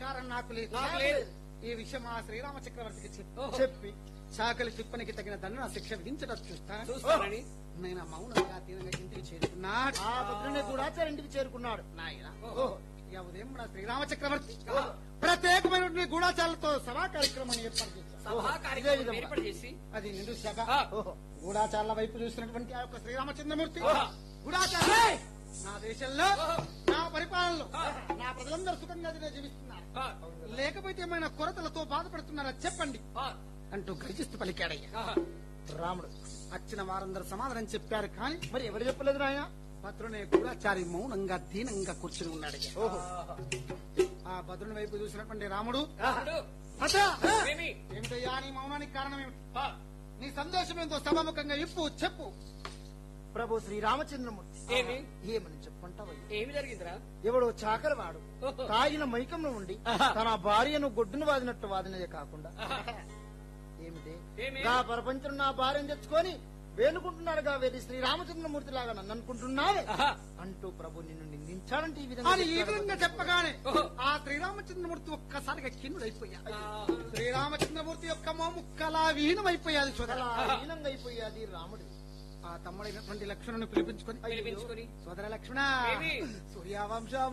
అధికారం నాకు లేదు నాకు లేదు. ఈ విషయం ఆ శ్రీరామ చక్రవర్తికి చెప్పి ఓహో. చెప్పి చాకలి తిప్పనికి తగిన దండ శిక్ష విధించడం చూస్తా చూస్తానని నేను మౌనంగా తీరంగా ఇంటికి చేరుకున్నా ఆ భద్రుని గూఢాచారి ఇంటికి చేరుకున్నాడు నాయన ఓహో. ఇక ఉదయం మన శ్రీరామ చక్రవర్తి ప్రత్యేకమైనటువంటి గూఢాచారులతో సభా కార్యక్రమం ఏర్పాటు చేశారు సభా కార్యక్రమం ఏర్పాటు చేసి అది నిండు సభ ఆ, ఓహో గూఢాచారుల వైపు చూసినటువంటి ఆ యొక్క శ్రీరామచంద్రమూర్తి ఓహో. గూఢాచారులు ఏయ్! నా దేశంలో ఓహో. నా పరిపాలనలో ఆ. నా ప్రజలందరూ సుఖంగా జీవిస్తున్నారు ఆ, లేకపోతే ఏమైనా కొరతలతో బాధపడుతున్నారా చెప్పండి ఆ, అంటూ గర్జిస్తూ పలికాడయ్య ఆహా. రాముడు వచ్చిన వారందరూ సమాధానం చెప్పారు కానీ మరి ఎవరు చెప్పలేదు నాయన భద్రునే గూఢాచారి మౌనంగా దీనంగా కూర్చుని ఉన్నాడయ్య ఓహో ఆ భద్రుని వైపు చూసినటువంటి రాముడు రాముడు, భద్ర! ఏమి? ఏమిటయ్యా నీ మౌనానికి కారణం ఏమిటి ఆ, నీ సందేశం ఏందో సభాముఖంగా ఇప్పు చెప్పు ప్రభు శ్రీరామచంద్రమూర్తి ఏమి? ఏమని చెప్పంటావయ్య ఏమి జరిగిందిరా ఎవడో చాకరవాడు ఓహో. తాగిన మైకంలో ఉండి తన భార్యను గొడ్డును వాదినట్టు వాదినదే కాకుండా ఆహా. ఏమిటి ఏమి? నా ప్రపంచం నా భార్యను తెచ్చుకొని వేలుకుంటున్నాడు కావేది శ్రీరామచంద్రమూర్తి లాగా నన్ను అనుకుంటున్నావే ఆహా. అంటూ ప్రభు నిన్ను నిందించాడంటే ఈ విధంగా అని ఈ చెప్పాడు విధంగా భద్రుడు. చెప్పగానే ఓహో. ఆ శ్రీరామచంద్రమూర్తి ఒక్కసారిగా కిన్నుడైపోయా ఆ, శ్రీరామచంద్రమూర్తి యొక్క మోము కళావిహీనమైపోయాది సోదర అలా హీనంగా అయిపోయాది రాముడు ఆ తమ్ముడైనటువంటి లక్ష్మణుని పిలిపించుకొని పిలిపించుకొని సోదర లక్ష్మణ ఏమి? సూర్యవంశ